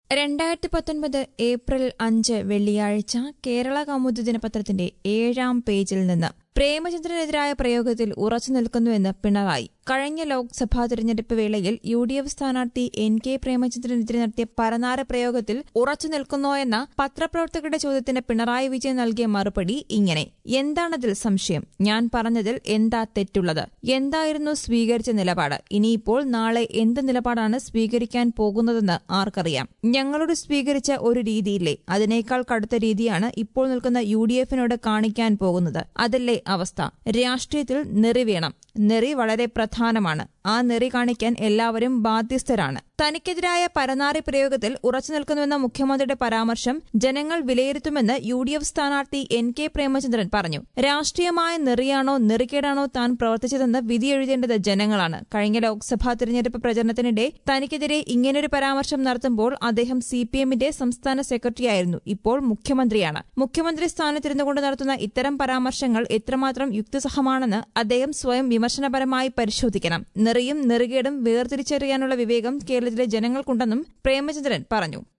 രണ്ടായിരത്തി പത്തൊൻപത് ഏപ്രിൽ അഞ്ച് വെള്ളിയാഴ്ച കേരള കൗമുദി ദിനപത്രത്തിന്റെ ഏഴാം പേജിൽ നിന്ന് പ്രേമചന്ദ്രനെതിരായ പ്രയോഗത്തിൽ ഉറച്ചു നിൽക്കുന്നുവെന്ന് പിണറായി കഴിഞ്ഞ ലോക്സഭാ തെരഞ്ഞെടുപ്പ് വേളയിൽ യു ഡി എഫ് സ്ഥാനാർത്ഥി എൻ കെ പ്രേമചന്ദ്രനെതിരെ നടത്തിയ പരനാര പ്രയോഗത്തിൽ ഉറച്ചു നിൽക്കുന്നോ എന്ന പത്രപ്രവർത്തകരുടെ ചോദ്യത്തിന് പിണറായി വിജയൻ നൽകിയ മറുപടി ഇങ്ങനെ എന്താണതിൽ സംശയം ഞാൻ പറഞ്ഞതിൽ എന്താ തെറ്റുള്ളത് എന്തായിരുന്നു സ്വീകരിച്ച നിലപാട് ഇനിയിപ്പോൾ നാളെ എന്ത് നിലപാടാണ് സ്വീകരിക്കാൻ പോകുന്നതെന്ന് ആർക്കറിയാം ഞങ്ങളോട് സ്വീകരിച്ച ഒരു രീതിയില്ലേ അതിനേക്കാൾ കടുത്ത രീതിയാണ് ഇപ്പോൾ നിൽക്കുന്ന യു ഡി എഫിനോട് കാണിക്കാൻ പോകുന്നത് അതല്ലേ അവസ്ഥ രാഷ്ട്രീയത്തിൽ നെറി വേണം നെറി വളരെ പ്രധാനമാണ് ആ നെറി കാണിക്കാൻ എല്ലാവരും ബാധ്യസ്ഥരാണ് തനിക്കെതിരായ പരനാറി പ്രയോഗത്തിൽ ഉറച്ചു നിൽക്കുന്നുവെന്ന മുഖ്യമന്ത്രിയുടെ പരാമർശം ജനങ്ങൾ വിലയിരുത്തുമെന്ന് യു ഡി എഫ് സ്ഥാനാർത്ഥി എൻ കെ പ്രേമചന്ദ്രൻ പറഞ്ഞു രാഷ്ട്രീയമായ നെറിയാണോ നെറിക്കേടാണോ താൻ പ്രവർത്തിച്ചതെന്ന് വിധിയെഴുതേണ്ടത് ജനങ്ങളാണ് കഴിഞ്ഞ ലോക്സഭാ തെരഞ്ഞെടുപ്പ് പ്രചരണത്തിനിടെ തനിക്കെതിരെ ഇങ്ങനൊരു പരാമർശം നടത്തുമ്പോൾ അദ്ദേഹം സി പി എമ്മിന്റെ സംസ്ഥാന സെക്രട്ടറിയായിരുന്നു ഇപ്പോൾ മുഖ്യമന്ത്രിയാണ് മുഖ്യമന്ത്രി സ്ഥാനത്തിരുന്നുകൊണ്ട് നടത്തുന്ന ഇത്തരം പരാമർശങ്ങൾ എത്രമാത്രം യുക്തിസഹമാണെന്ന് അദ്ദേഹം സ്വയം വിമർശനപരമായി പരിശോധിക്കണം നെറിയും നെറുകേടും വേർതിരിച്ചറിയാനുള്ള വിവേകം കേരളത്തിലെ ജനങ്ങൾക്കുണ്ടെന്നും പ്രേമചന്ദ്രൻ പറഞ്ഞു